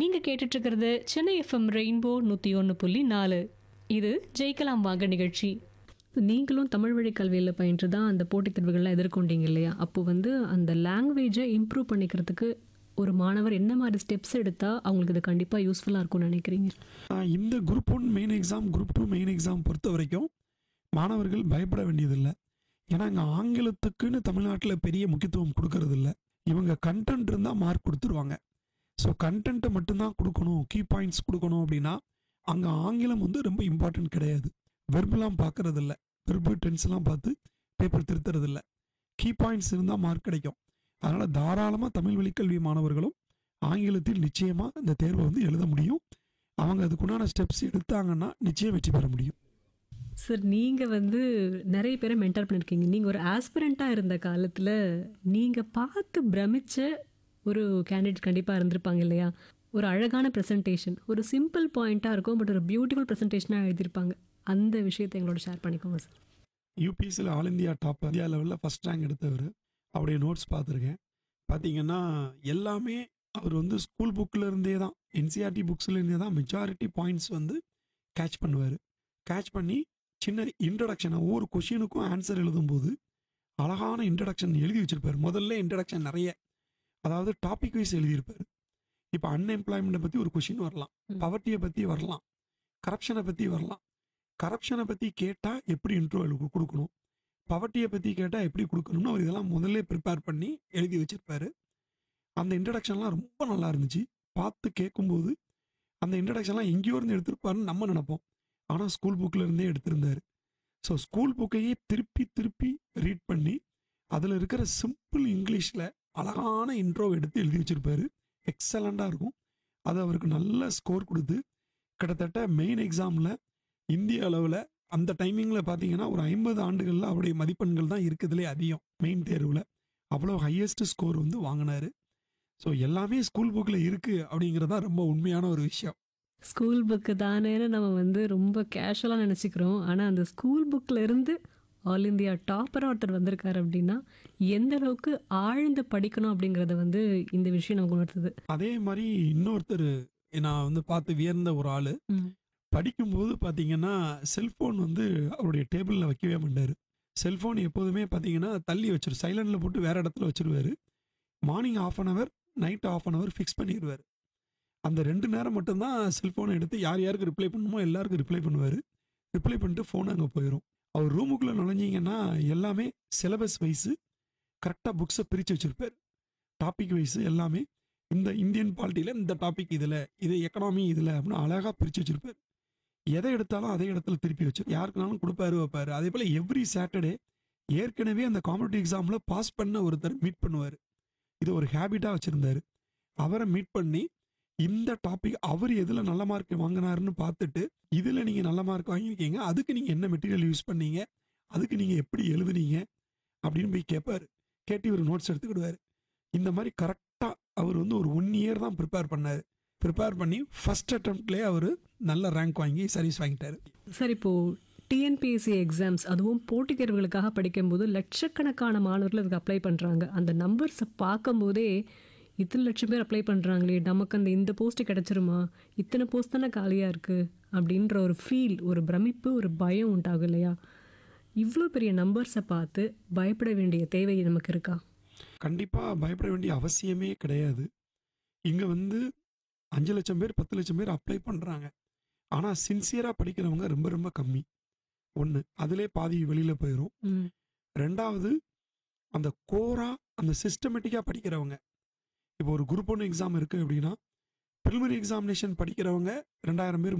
நீங்க கேட்டுட்டு இருக்கிறது சென்னை எஃப்எம் ரெயின்போ நூத்தி ஒன்று புள்ளி நாலு இது ஜெயிக்கலாம் வாங்க நிகழ்ச்சி நீங்களும் தமிழ் வழி கல்வியில் பயின்று தான் அந்த போட்டித் தேர்வுகள்லாம் எதிர்கொண்டீங்க இல்லையா அப்போ வந்து அந்த லாங்குவேஜை இம்ப்ரூவ் பண்ணிக்கிறதுக்கு ஒரு மாணவர் என்ன மாதிரி ஸ்டெப்ஸ் எடுத்தால் அவங்களுக்கு இது கண்டிப்பாக யூஸ்ஃபுல்லாக இருக்கும்னு நினைக்கிறீங்க ஆஹ் இந்த group one main exam group two main exam பொறுத்த வரைக்கும் மாணவர்கள் பயப்பட வேண்டியதில்லை ஏன்னா இங்கே ஆங்கிலத்துக்குன்னு தமிழ்நாட்டில் பெரிய முக்கியத்துவம் கொடுக்கறதில்ல இவங்க கண்டென்ட் இருந்தால் மார்க் கொடுத்துருவாங்க ஸோ கண்டென்ட்டை மட்டும்தான் கொடுக்கணும் கீ பாயிண்ட்ஸ் கொடுக்கணும் அப்படின்னா அங்கே ஆங்கிலம் வந்து ரொம்ப இம்பார்ட்டன்ட் கிடையாது வெர்பெலாம் பார்க்கறதில்ல வெர்பு டென்ஸ்லாம் பார்த்து பேப்பர் திருத்துறதில்ல கீ பாயிண்ட்ஸ் இருந்தால் மார்க் கிடைக்கும் அதனால் தாராளமாக தமிழ் வழிக்கல்வி மாணவர்களும் ஆங்கிலத்தில் நிச்சயமாக இந்த தேர்வை வந்து எழுத முடியும் அவங்க அதுக்குண்டான ஸ்டெப்ஸ் எடுத்தாங்கன்னா நிச்சயம் வெற்றி பெற முடியும் சார் நீங்கள் வந்து நிறைய பேரை மென்டர் பண்ணியிருக்கீங்க நீங்கள் ஒரு ஆஸ்பிரண்ட்டாக இருந்த காலத்தில் நீங்கள் பார்த்து பிரமிச்ச ஒரு கேண்டிடேட் கண்டிப்பாக இருந்திருப்பாங்க இல்லையா ஒரு அழகான ப்ரெசன்டேஷன் ஒரு சிம்பிள் பாயிண்ட்டாக இருக்கும் பட் ஒரு பியூட்டிஃபுல் ப்ரெசன்டேஷனாக எழுதியிருப்பாங்க அந்த விஷயத்தை எங்களோட ஷேர் பண்ணிக்கோங்க சார் யூபிஎஸ்சியில் ஆல் இந்தியா டாப் இந்தியா லெவலில் ஃபஸ்ட் ரேங்க் எடுத்தவர் அவருடைய நோட்ஸ் பார்த்துருக்கேன் பார்த்தீங்கன்னா எல்லாமே அவர் வந்து ஸ்கூல் புக்கில் இருந்தே தான் என்சிஆர்டி புக்ஸ்ல இருந்தே தான் மெஜாரிட்டி பாயிண்ட்ஸ் வந்து கேட்ச் பண்ணுவார் கேட்ச் பண்ணி சின்ன இன்ட்ரடக்ஷன் ஒவ்வொரு கொஷினுக்கும் ஆன்சர் எழுதும்போது அழகான இன்ட்ரடக்ஷன் எழுதி வச்சிருப்பார் முதல்ல இன்ட்ரடக்ஷன் நிறைய அதாவது டாபிக் வைஸ் எழுதியிருப்பார் இப்போ அன்எம்ப்ளாய்மெண்ட்டை பற்றி ஒரு கொஷின் வரலாம் ம். பவர்ட்டியை பற்றி வரலாம் கரப்ஷனை பற்றி வரலாம் கரப்ஷனை பற்றி கேட்டால் எப்படி இன்ட்ரோ கொடுக்கணும் பவர்ட்டியை பற்றி கேட்டால் எப்படி கொடுக்கணும்னு அவர் இதெல்லாம் முதல்ல ப்ரிப்பேர் பண்ணி எழுதி வச்சிருப்பாரு அந்த இன்ட்ரடக்ஷன்லாம் ரொம்ப நல்லா இருந்துச்சு பார்த்து கேட்கும்போது அந்த இன்ட்ரடக்ஷன்லாம் எங்கேயோ இருந்து எடுத்திருப்பாருன்னு நம்ம நினைப்போம் ஆனால் ஸ்கூல் புக்கில் இருந்தே எடுத்திருந்தாரு ஸோ ஸ்கூல் புக்கையே திருப்பி திருப்பி ரீட் பண்ணி அதில் இருக்கிற சிம்பிள் இங்கிலீஷில் அழகான இன்ட்ரோ எடுத்து எழுதி வச்சிருப்பாரு எக்ஸலண்ட்டாக இருக்கும் அது அவருக்கு நல்ல ஸ்கோர் கொடுத்து கிட்டத்தட்ட மெயின் எக்ஸாமில் இந்திய அளவில் அந்த டைமிங்கில் பார்த்தீங்கன்னா ஒரு ஐம்பது ஆண்டுகளில் அவருடைய மதிப்பெண்கள் தான் இருக்குதுலே அதிகம் மெயின் தேர்வில் அவ்வளோ ஹையஸ்ட் ஸ்கோர் வந்து வாங்கினாரு ஸோ எல்லாமே ஸ்கூல் புக்கில் இருக்குது அப்படிங்கிறது தான் ரொம்ப உண்மையான ஒரு விஷயம் ஸ்கூல் புக்கு தானேன்னு நம்ம வந்து ரொம்ப கேஷுவலாக நினச்சிக்கிறோம் ஆனால் அந்த ஸ்கூல் புக்கில் இருந்து ஆல் இந்தியா டாப்பராக ஒருத்தர் வந்திருக்காரு அப்படின்னா எந்த அளவுக்கு ஆழ்ந்து படிக்கணும் அப்படிங்கிறத வந்து இந்த விஷயம் நமக்கு உணர்த்துது அதே மாதிரி இன்னொருத்தர் நான் வந்து பார்த்து வியர்ந்த ஒரு ஆள் ம். படிக்கும்போது பார்த்தீங்கன்னா செல்ஃபோன் வந்து அவருடைய டேபிளில் வைக்கவே மாட்டார் செல்ஃபோன் எப்போதுமே பார்த்தீங்கன்னா தள்ளி வச்சிரு சைலண்டில் போட்டு வேற இடத்துல வச்சிருவாரு morning half an hour night half an hour fix பண்ணிடுவார் அந்த ரெண்டு நேரம் மட்டும்தான் செல்ஃபோனை எடுத்து யார் யாருக்கு ரிப்ளை பண்ணணுமோ எல்லாருக்கும் ரிப்ளை பண்ணுவார் ரிப்ளை பண்ணிட்டு ஃபோன் அங்கே போயிடும் அவர் ரூமுக்குள்ளே நுழைஞ்சிங்கன்னா எல்லாமே சிலபஸ் வைஸு கரெக்டாக புக்ஸை பிரித்து வச்சிருப்பார் டாபிக் வைஸ் எல்லாமே இந்த இந்தியன் பாலிட்டியில் இந்த டாபிக் இதில் இது எக்கனாமி இதில் அப்படின்னு அழகாக பிரித்து வச்சிருப்பார் எதை எடுத்தாலும் அதே இடத்துல திருப்பி வச்சு யாருக்குனாலும் கொடுப்பாரு வைப்பாரு அதே போல் எவ்ரி சாட்டர்டே ஏற்கனவே அந்த காம்படிட்டிவ் எக்ஸாமில் பாஸ் பண்ண ஒருத்தர் மீட் பண்ணுவார் இது ஒரு ஹேபிட்டாக வச்சுருந்தாரு அவரை மீட் பண்ணி இந்த டாபிக் அவர் எதில் நல்ல மார்க் வாங்கினாருன்னு பார்த்துட்டு இதில் நீங்கள் நல்ல மார்க் வாங்கியிருக்கீங்க அதுக்கு நீங்கள் என்ன மெட்டீரியல் யூஸ் பண்ணீங்க அதுக்கு நீங்கள் எப்படி எழுதுனீங்க அப்படின்னு போய் கேட்பாரு கேட்டு இவர் நோட்ஸ் எடுத்துக்கிடுவார் இந்த மாதிரி கரெக்டாக அவர் வந்து ஒரு ஒன் இயர் தான் ப்ரிப்பேர் பண்ணார் ப்ரிப்பேர் பண்ணி ஃபர்ஸ்ட் அட்டம்ப்ட்லேயே அவர் நல்ல ரேங்க் வாங்கி சர்வீஸ் வாங்கிட்டாரு சார் இப்போது டிஎன்பிஎஸ்சி எக்ஸாம்ஸ் அதுவும் போட்டித் தேர்வுகளுக்காக படிக்கும்போது லட்சக்கணக்கான மாணவர்கள் அதுக்கு அப்ளை பண்ணுறாங்க அந்த நம்பர்ஸை பார்க்கும்போதே இத்தனை லட்சம் பேர் அப்ளை பண்ணுறாங்களே நமக்கு அந்த இந்த போஸ்ட்டு கிடச்சிருமா இத்தனை போஸ்ட் தானே காலியாக இருக்குது அப்படின்ற ஒரு ஃபீல் ஒரு பிரமிப்பு ஒரு பயம் உண்டாகும் இல்லையா இவ்வளோ பெரிய நம்பர்ஸை பார்த்து பயப்பட வேண்டிய தேவை நமக்கு இருக்கா கண்டிப்பாக பயப்பட வேண்டிய அவசியமே கிடையாது இங்கே வந்து அஞ்சு லட்சம் பேர் பத்து லட்சம் பேர் அப்ளை பண்ணுறாங்க ஆனால் சின்சியராக படிக்கிறவங்க ரொம்ப ரொம்ப கம்மி ஒன்று அதிலே பாதி வெளியில் போயிடும் ம் ரெண்டாவது அந்த கோரா அந்த சிஸ்டமேட்டிக்காக படிக்கிறவங்க இப்போ ஒரு குரூப் ஒன்று எக்ஸாம் இருக்குது அப்படின்னா ப்ரிலிமினரி எக்ஸாமினேஷன் படிக்கிறவங்க ரெண்டாயிரம் பேர்